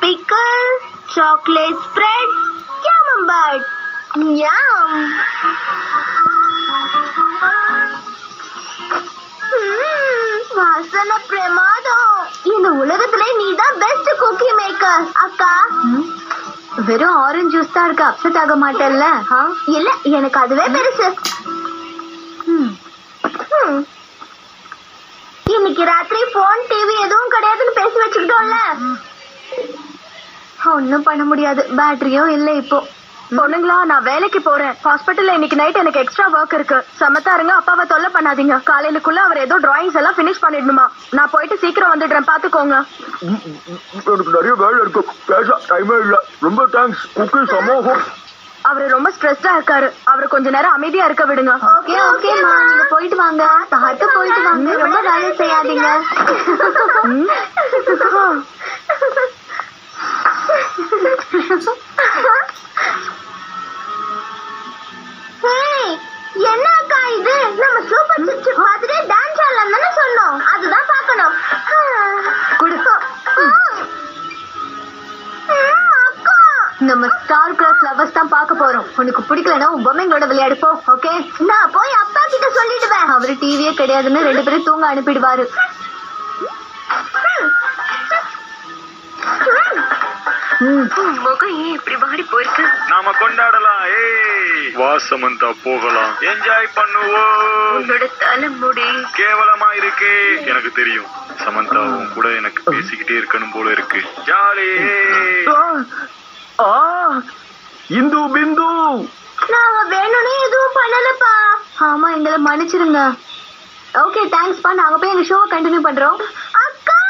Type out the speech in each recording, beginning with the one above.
pickle, chocolate spread, camembert. Yum. ம்ம், வாசனை பிரமாதம் இந்த உலகத்திலே நீ தான் பெஸ்ட் குக்கி மேக்கர் அக்கா வெறும் ஆரஞ்சு ஜூஸ் தான் இருக்கு அப்செட் ஆக மாட்டேல்ல ஆ, இல்ல எனக்கு அதுவே பெருசு ம். ம். இன்னைக்கு ராத்திரி போன் டிவி எதுவும் கிடையாதுன்னு பேசி வச்சுக்கிட்டோம்ல ஒண்ணும் பண்ண முடியாது பேட்டரியும் இல்ல இப்போ பொண்ணுங்களா நான் வேலைக்கு போறேன் ஹாஸ்பிட்டல்ல இன்னைக்கு நைட் எனக்கு எக்ஸ்ட்ரா ஒர்க் இருக்கு சமத்தா இருங்க அப்பாவை தொல்லை பண்ணாதீங்க காலையிலுக்குள்ள அவர் ஏதோ டிராயிங்ஸ் எல்லாம் ஃபினிஷ் பண்ணிடணுமா நான் போயிட்டு சீக்கிரம் வந்துடுறேன் பாத்துக்கோங்க எனக்கு நிறைய வேலை இருக்கு பேச டைமே இல்ல ரொம்ப தேங்க்ஸ் குக்கி சமூகம் அவரு ரொம்ப ஸ்ட்ரெஸ்டா இருக்காரு அவரை கொஞ்ச நேரம் அமைதியா இருக்க விடுங்க ஓகே ஓகேம்மா நீங்க போயிட்டு வாங்க பார்த்து போயிட்டு வாங்க ரொம்ப வேலை செய்யாதீங்க ஹேய், என்ன அக்கா இது நம்ம சூப்பர் சிக்ஸ் பார்த்துட்டு டான்ஸ் ஆடலாம் தானே சொன்னோம் அதுதான் பார்க்கணும் குடு. ம். ம், அக்கா நம்ம ஸ்டார் கிளாஸ் லவர்ஸ் தான் பார்க்க போறோம் உனக்கு பிடிக்கலன்னா உன் பொம்மைங்களோட விளையாடு போ ஓகே நான் போய் அப்பா கிட்ட சொல்லிடுவேன் அவரு டிவியே கிடையாதுன்னு ரெண்டு பேரும் தூங்க அனுப்பிடுவாரு ம். முகம் ஏன் இப்படி வாடி போயிருக்கு நாம கொண்டாடலாம் ஏய் வா சமந்தா போகலாம் என்ஜாய் பண்ணுவோம் உன்னோட தலைமுடி கேவலமா இருக்கே எனக்கு தெரியும் சமந்தா உன் கூட எனக்கு பேசிக்கிட்டே இருக்கணும் போல இருக்கு ஜாலி ஆ இந்து பிந்து நாங்க வேணும்னே எதுவும் பண்ணலப்பா ஆமா எங்களை மன்னிச்சிருங்க ஓகே தேங்க்ஸ்ப்பா நாங்க போய் எங்க ஷோவை கண்டினியூ பண்றோம் அக்கா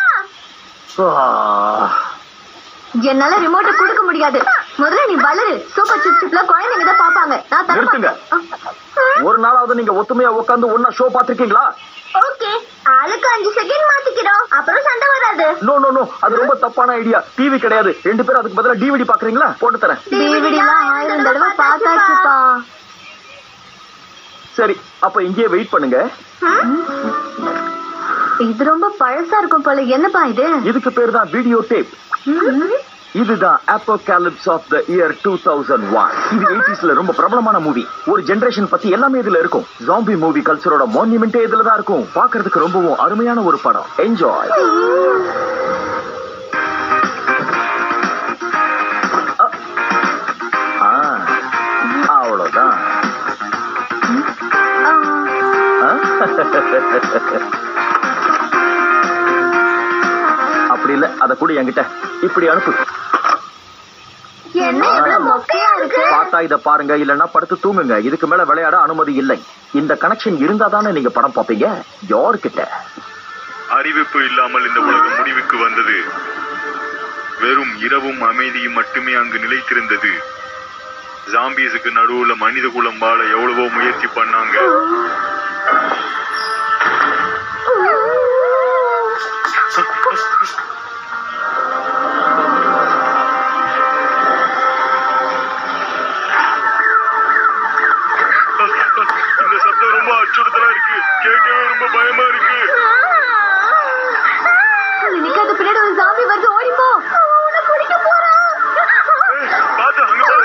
ஆ, என்னால ரிமோட்டை கொடுக்க முடியாது முதல்ல நீ வளரு சூப்பர் சிப் சிப்ல குழந்தைங்க தான் பாப்பாங்க நான் தர நிறுத்துங்க. மாட்டேன். ஒரு நாளாவது நீங்க ஒத்துமையா உட்காந்து ஒன்னா ஷோ பாத்திருக்கீங்களா ஓகே ஆளுக்கு அஞ்சு செகண்ட் மாத்திக்கிறோம் அப்புறம் சண்டை வராது நோ நோ நோ அது ரொம்ப தப்பான ஐடியா டிவி கிடையாது ரெண்டு பேரும் அதுக்கு பதிலா டிவிடி பாக்குறீங்களா போட்டு தரேன் DVD எல்லாம் ஆயிரம் தடவை பார்த்தாச்சுப்பா சரி அப்ப இங்கேயே வெயிட் பண்ணுங்க இது ரொம்ப பழசா இருக்கும் போல என்னப்பா இது இதுக்கு பேர் தான் வீடியோ டேப் இதுதான் apocalypse of the year two thousand one இது எயிட்டிஸ்ல ரொம்ப பிரபலமான மூவி ஒரு ஜெனரேஷன் பத்தி எல்லாமே இதுல இருக்கும் ஜாம்பி மூவி கல்ச்சரோட மான்யூமெண்டே இதுல தான் இருக்கும் பாக்குறதுக்கு ரொம்பவும் அருமையான ஒரு படம் என்ஜாய் அவ்வளவுதான் ஆ? அப்படி இல்ல அத கூட என்கிட்ட இப்படி அனுப்பு என்ன இவ்வளவு மொக்கையா இருக்கு பார்த்தா இத பாருங்க இல்லன்னா படுத்து தூங்குங்க இதுக்கு மேல விளையாட அனுமதி இல்லை இந்த கனெக்ஷன் இருந்தா தானே நீங்க படம் பாப்பீங்க யார்கிட்ட அறிவிப்பு இல்லாமல் இந்த உலகம் முடிவுக்கு வந்தது வெறும் இரவும் அமைதியும் மட்டுமே அங்கு நிலைத்திருந்தது ஜாம்பீஸுக்கு நடுவுல மனித குலம் வாழ எவ்வளவோ முயற்சி பண்ணாங்க இந்த சத்தம் ரொம்ப அச்சுறுத்தலா இருக்கு கேட்கவே ரொம்ப பயமா இருக்கு நிக்காத பின்னாடி ஒரு சாமி வருது ஓடிப்போ உன்னை பிடிக்க போறான் ஏய், பாத்து அங்க பாரு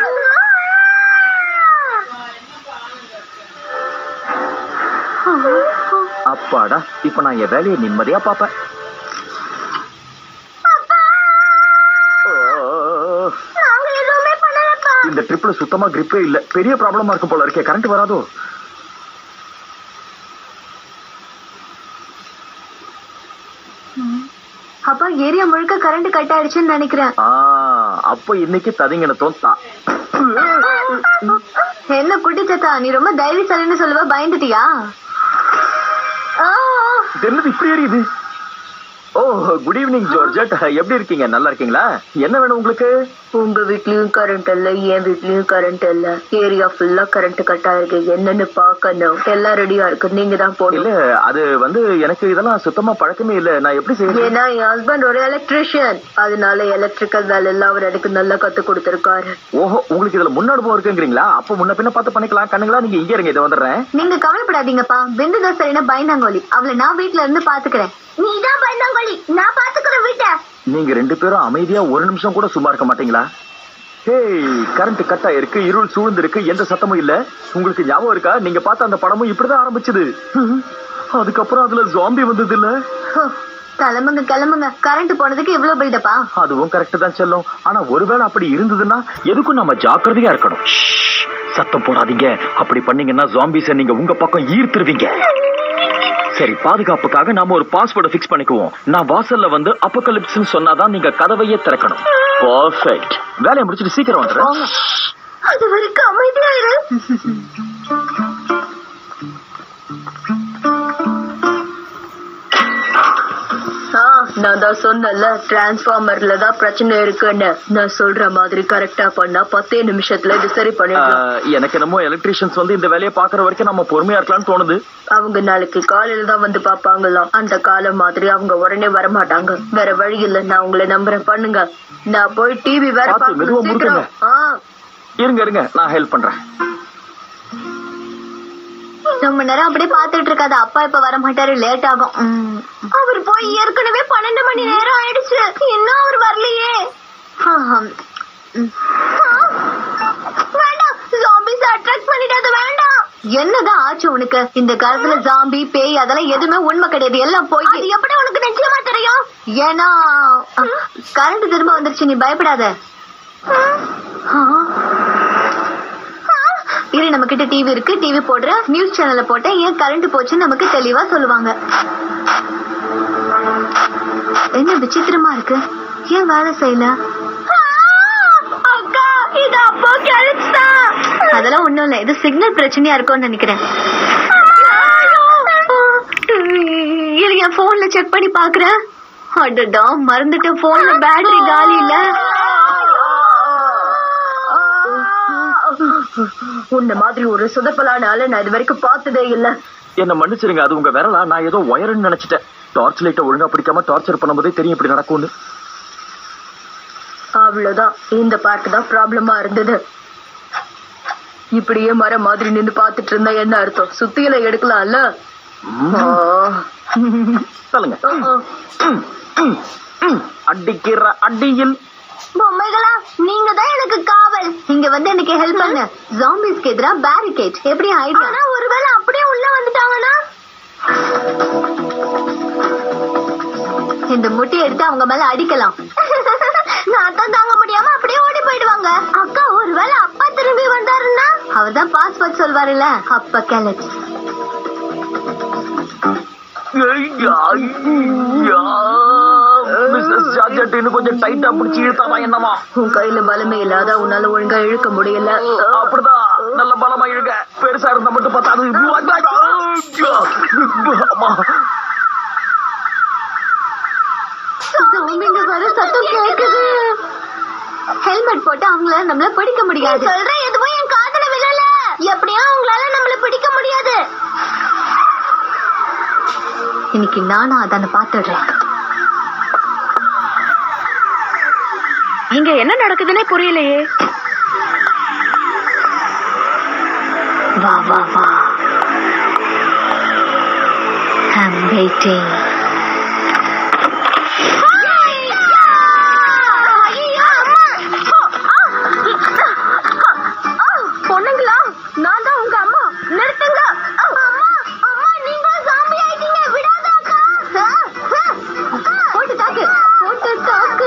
அப்பாடா இப்ப நான் என் வேலையை நிம்மதியா பாப்பேன் ஓ, நாங்க எதுவுமே பண்ணலப்பா இந்த ட்ரிப்ல சுத்தமா கிரிப்பே இல்ல பெரிய ப்ராப்ளமா இருக்கும் போல இருக்கே கரண்ட் வராதோ அப்பா ஏரியா முழுக்க கரண்ட் கட் ஆயிடுச்சுன்னு நினைக்கிறேன் ஆ அப்ப இன்னைக்கு ததிங்கன தோந்தா என்ன குட்டி சத்தா நீ ரொம்ப தைரியசாலின்னு சொல்லுவ பயந்துட்டியா ஆ, இது என்னது இப்படி எரியுது ஓ குட் ஈவினிங் ஜோர்ஜட் எப்படி இருக்கீங்க நல்லா இருக்கீங்களா என்ன வேணும் உங்களுக்கு உங்க வீட்லயும் கரண்ட் இல்ல என் வீட்லயும் கரண்ட் இல்ல ஏரியா ஃபுல்லா கரண்ட் கட் ஆயிருக்கு என்னன்னு பாக்கணும் எல்லாம் ரெடியா இருக்கு நீங்க தான் இல்ல போடணும் அது வந்து எனக்கு இதெல்லாம் சுத்தமா பழக்கமே இல்ல நான் எப்படி செய்யறது ஏன்னா என் ஹஸ்பண்ட் ஒரு எலக்ட்ரிஷியன் அதனால எலக்ட்ரிக்கல் வேலை எல்லாம் அவர் எனக்கு நல்லா கத்து கொடுத்திருக்காரு ஓஹோ உங்களுக்கு இதுல முன் அனுபவம் இருக்குங்கிறீங்களா அப்ப முன்ன பின்ன பார்த்து பண்ணிக்கலாம் கண்ணுங்களா நீங்க இங்க இருங்க இதை வந்துடுறேன் நீங்க கவலைப்படாதீங்கப்பா பிந்து தான் சரினா பயந்தாங்கோலி அவளை நான் வீட்ல இருந்து பாத்துக்கிறேன் நீதான் பயந்தாங்கொழி சமாளி நான் பாத்துக்கிறேன் வீட்டை நீங்க ரெண்டு பேரும் அமைதியா ஒரு நிமிஷம் கூட சும்மா இருக்க மாட்டீங்களா ஹேய் கரண்ட் கட் ஆயிருக்கு இருள் சூழ்ந்து இருக்கு எந்த சத்தமும் இல்ல உங்களுக்கு ஞாபகம் இருக்கா நீங்க பார்த்த அந்த படமும் இப்படிதான் ஆரம்பிச்சது அதுக்கப்புறம் அதுல ஜாம்பி வந்தது இல்ல ஹோ, கிளம்புங்க கிளம்புங்க கரண்ட் போனதுக்கு இவ்வளவு பில்டப்பா அதுவும் கரெக்ட் தான் செல்லும் ஆனா ஒருவேளை அப்படி இருந்ததுன்னா எதுக்கும் நம்ம ஜாக்கிரதையா இருக்கணும் ஷ்ஷ், சத்தம் போடாதீங்க அப்படி பண்ணீங்கன்னா ஜாம்பிஸ நீங்க உங்க பக்கம் ஈர்த்துருவீங்க சரி பாதுகாப்புக்காக நாம ஒரு பாஸ்வேர்டை ஃபிக்ஸ் பண்ணிக்குவோம் நான் வாசல்ல வந்து அப்போகலிப்ஸ்னு சொன்னாதான் நீங்க கதவையே திறக்கணும் பர்ஃபெக்ட் வேலையை முடிச்சிட்டு சீக்கிரம் வந்துடுறேன் அது வரைக்கும் அமைதியா இரு ஆ, நான் தான் சொன்னல டிரான்ஸ்பார்மர்ல தான் பிரச்சனை இருக்குன்னு நான் சொல்ற மாதிரி கரெக்டா பண்ணா பத்தே நிமிஷத்துல இது சரி பண்ணிடலாம் ஆஹ், எனக்கு என்னமோ எலக்ட்ரீஷியன்ஸ் வந்து இந்த வேலையை பாக்குற வரைக்கும் நம்ம பொறுமையா இருக்கலாம்னு தோணுது அவங்க நாளைக்கு காலையில தான் வந்து பாப்பாங்களாம் அந்த காலம் மாதிரி அவங்க உடனே வர மாட்டாங்க வேற வழி இல்ல நான் உங்களை நம்புறேன் பண்ணுங்க நான் போய் டிவி வேற பார்த்து மெதுவா பார்க்கணும் சீக்கிரம் முறுக்குங்க. ஆ, இருங்க இருங்க நான் ஹெல்ப் பண்றேன் ரொம்ப நேரம் அப்படியே பாத்துட்டு இருக்காது அப்பா இப்ப வர மாட்டாரு லேட் ஆகும் ம். அவர் போய் ஏற்கனவே பன்னெண்டு மணி நேரம் ஆயிடுச்சு இன்னும் அவர் வரலையே ஆஹம். ம். வேண்டாம் ஜாம்பிஸ் அட்ராக்ட் பண்ணிடாத வேண்டாம் என்னதான் ஆச்சு உனக்கு இந்த காலத்துல ஜாம்பி பேய் அதெல்லாம் எதுவுமே உண்மை கிடையாது எல்லாம் போய் அது எப்படி உனக்கு நிச்சயமா தெரியும் ஏன்னா கரண்ட் திரும்ப வந்துருச்சு நீ பயப்படாத ஆ. இரு நம்ம கிட்ட டிவி இருக்கு டிவி போடுற நியூஸ் சேனல்ல போட்ட ஏன் கரண்ட் போச்சுன்னு நமக்கு தெளிவா சொல்லுவாங்க என்ன விசித்திரமா இருக்கு ஏன் வேலை செய்யல ஆ, அக்கா இது அப்போ தான் அதெல்லாம் ஒண்ணும் இல்ல இது சிக்னல் பிரச்சனையா இருக்கும்னு நினைக்கிறேன் இரு என் போன்ல செக் பண்ணி பாக்குறேன் அடடா மறந்துட்டேன் போன்ல பேட்டரி காலி இல்ல உன்ன மாதிரி ஒரு சுதப்பலான ஆளை நான் இது வரைக்கும் பார்த்ததே இல்ல என்ன மன்னிச்சிருங்க அது உங்க விரலா நான் ஏதோ ஒயர்னு நினைச்சிட்டேன் டார்ச் லைட்டை ஒழுங்கா பிடிக்காம டார்ச்சர் பண்ணும்போதே தெரியும் இப்படி நடக்கும்னு அவ்வளவுதான் இந்த பார்ட் தான் ப்ராப்ளமா இருந்தது இப்படியே மரம் மாதிரி நின்னு பாத்துட்டு இருந்தா என்ன அர்த்தம் சுத்தியில எடுக்கலாம்ல ஆ. சொல்லுங்க ம், ம், ம். அடிக்கிற அடியில் பொம்மைகளா நீங்க தான் எனக்கு காவல் இங்க வந்து எனக்கு ஹெல்ப் பண்ணு ஜாம்பிஸ்க்கு எதிரா பேரிகேட் எப்படி ஐடியா ஆனா ஒருவேளை அப்படியே உள்ள வந்துட்டாங்கன்னா இந்த முட்டையை எடுத்து அவங்க மேல அடிக்கலாம் நான் தான் தாங்க முடியாம அப்படியே ஓடி போயிடுவாங்க அக்கா ஒருவேளை அப்பா திரும்பி வந்தாருன்னா அவர்தான் பாஸ்வேர்ட் சொல்வாருல்ல அப்ப கேலட் மிஸ்ஸஸ் ஜார்ஜட் இன்னும் கொஞ்சம் டைட்டா பிடிச்சி இழுத்தாமா என்னமா உன் கையில பலமே இல்ல அதான் உன்னால ஒழுங்கா இழுக்க முடியல அப்படிதான் நல்ல பலமா இழுங்க பெருசா இருந்தா மட்டும் பார்த்தாது அம்மா ஜாம்பிங்க வர சத்தம் கேக்குது ஹெல்மெட் போட்டு அவங்கள நம்மள பிடிக்க நீ முடியாது சொல்ற எதுவும் என் காதுல விழல எப்படியும் உங்களால நம்மள பிடிக்க முடியாது இன்னைக்கு நானும் அதான பாத்துடுறேன் இங்க என்ன நடக்குதுன்னே புரியலையே வா வா வா I'm waiting. பொண்ணுங்களா நான் தான் உங்க அம்மா நிறுத்துங்க போட்டு தாக்கு போட்டு தாக்கு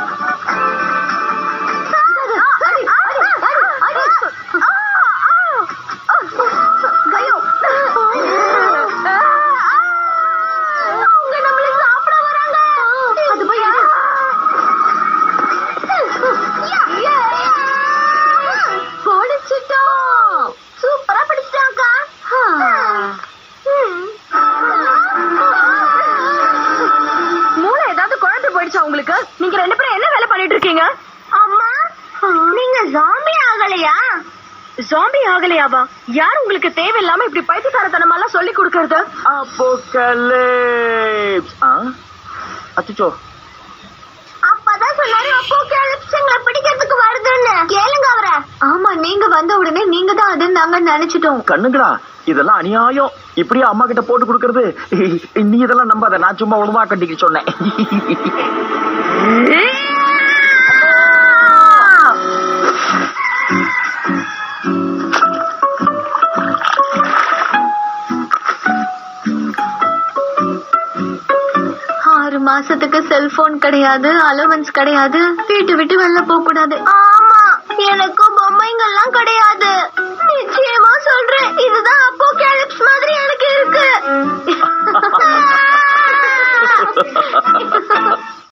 அடி, அடி, அடி, அடி. கயோ அவங்க நம்மள சாப்பிட வராங்க அது போய் எடு. பொடிச்சிட்டோம் சூப்பரா பிடிச்சிட்டாங்கக்கா மூளை ஏதாவது குழந்தை போயிடுச்சா உங்களுக்கு நீங்க ரெண்டு பேரும் என்ன வேலை பண்ணிட்டு இருக்கீங்க அம்மா நீங்க ஜாம்பி ஆகலையா ஜாம்பி ஆகலையாவா யார் உங்களுக்கு தேவையில்லாம இப்படி பைத்தியக்காரத்தனமெல்லாம் சொல்லி கொடுக்கறது அப்போகலிப்ஸ் ஆ அச்சோ அப்பதான் சொன்னாரு அப்போகாலிப்ஸ் எங்களை பிடிக்கிறதுக்கு வருதுன்னு கேளுங்க அவரை ஆமா நீங்க வந்த உடனே நீங்க தான் அது நாங்க நினைச்சிட்டோம் கண்ணுங்களா இதெல்லாம் அநியாயம் இப்படியே அம்மா கிட்ட போட்டு கொடுக்கறது நீ இதெல்லாம் நம்பாத நான் சும்மா உணவா கட்டிக்க சொன்னேன் ஆறு மாசத்துக்கு செல்போன் கிடையாது அலவன்ஸ் கிடையாது வீட்டு விட்டு வெளில போக கூடாது ஆமா எனக்கும் பொம்மைங்கெல்லாம் கிடையாது